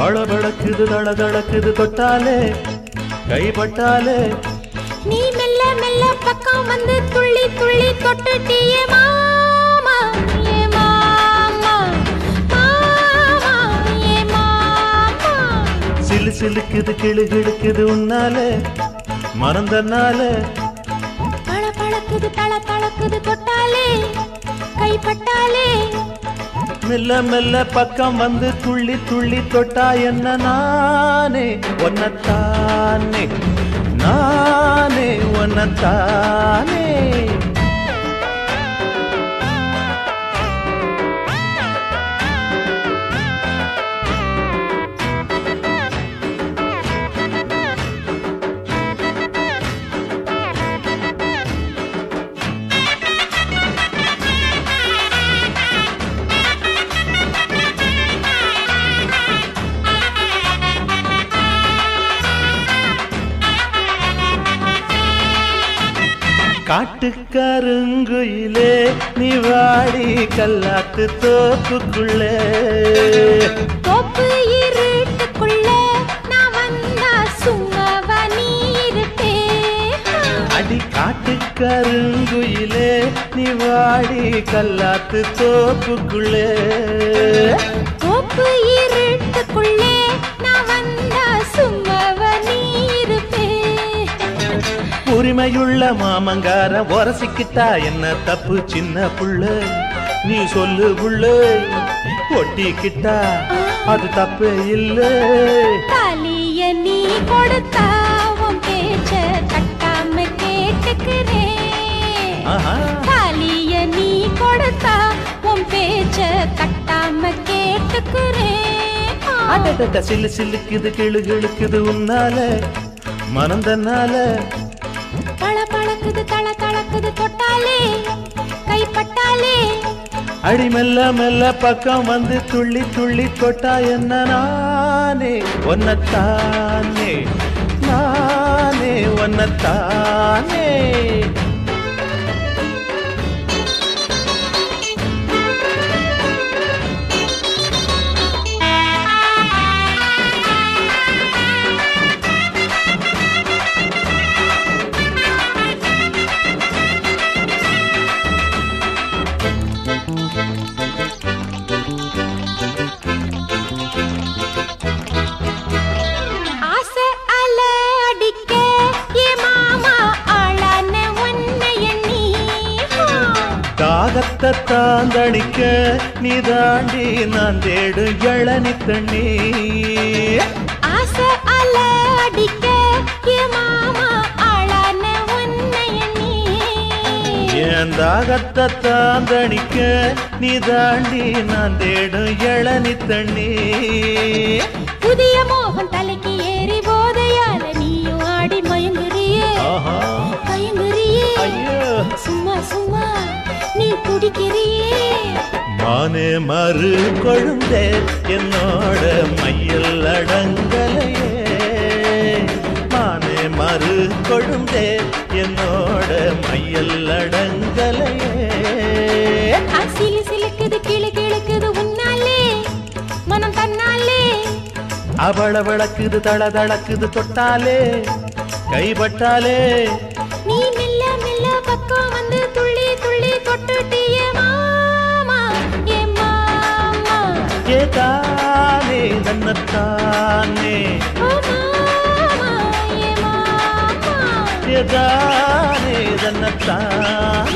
பளபளக்குது தளதளக்குது தொட்டாலே கைப்பட்டாலே நீ மெல்ல மெல்ல பக்கம் வந்து துள்ளி துள்ளி தொட்டுட்டியே மாமா ஏ மாமா மாமா ஏ மாமா சிலு சிலுக்குது கிளு கிழுக்குது உன்னாலே மறந்தனால பள பளக்குது தள தளக்குது தொட்டாலே கைப்பட்டாலே மெல்ல மெல்ல பக்கம் வந்து துள்ளி துள்ளி தொட்டா என்ன நானே ஒன்னத்தானே நானே ஒன்னத்தானே காட்டுக்கருங்குயிலே நீ வாடி கல்லாத்து தோப்புக்குள்ளே தோப்பு இருட்டுக்குள்ள நான் வந்தா சும்மாவா நீ இருப்பே அடி காட்டுக்கருங்குயிலே நீ வாடி கல்லாத்து தோப்புக்குள்ளே தோப்பு இருட்டுக்குள்ளே நான் வந்தா சும்மாவா நீ இருப்பே உரிமையுள்ள மாமங்கார உரசிக்கிட்டா என்ன தப்பு சின்ன புள்ள நீ சொல்லு புள்ள ஒட்டிக்கிட்டா அது தப்பே இல்லை தாலிய நீ கொடுத்தா உன் பேச்ச தட்டாம கேட்டுக்கிறேன் ஆஹா தாலிய நீ கொடுத்தா உன் பேச்ச தட்டாம கேட்டுக்கிறேன் அடடட சிலு சிலுக்குது கிளு கிழுக்குது உன்னால மனந்தனால பள பளக்குது தள தளக்குது தொட்டாலே கைப்பட்டாலே அடி மெல்ல மெல்ல பக்கம் வந்து துள்ளி துள்ளி தொட்டா என்ன நானே ஒன்னத்தானே நானே ஒன்னத்தானே ஆசை அல அடிக்க ஏ மாமா ஆளான உன்னை எண்ணி தாகத்தை தாந்தடிக்க நீ தாண்டி நான் தேடு இளநி தண்ணி ஆசை அல அடிக்க ஏ மாமா ஆளான உன்னை எண்ணி என் தாகத்தை தாந்தடிக்க நீ தாண்டி நான் தேடு இளநி தண்ணி புதிய மோகம் தலைக்கு ஏறி போதையால நீயும் ஆடி மயங்குறியே ஆஹா மயங்குறியே ஐயோ சும்மா சும்மா நீ குடிக்கிறியே மானே மறு கொழுந்தே என்னோட மையல் அடங்கலையே மானே மறு கொழுந்தே என்னோட மையல் அடங்கலையே ஆ, சிலு சிலுக்குது கிளு கிழுக்குது உன்னாலே மனம் தன்னாலே அவள விளக்குது தள தளக்குது தொட்டாலே கைப்பட்டாலே நீ மெல்ல மெல்ல பக்கம் வந்து துள்ளி துள்ளி தொட்டுட்டியே மாமா ஏ மாமா ஏ தானே தன்னத்தானே ஓ மாமா ஏ மாமா ஏ தானே தன்னத்தானே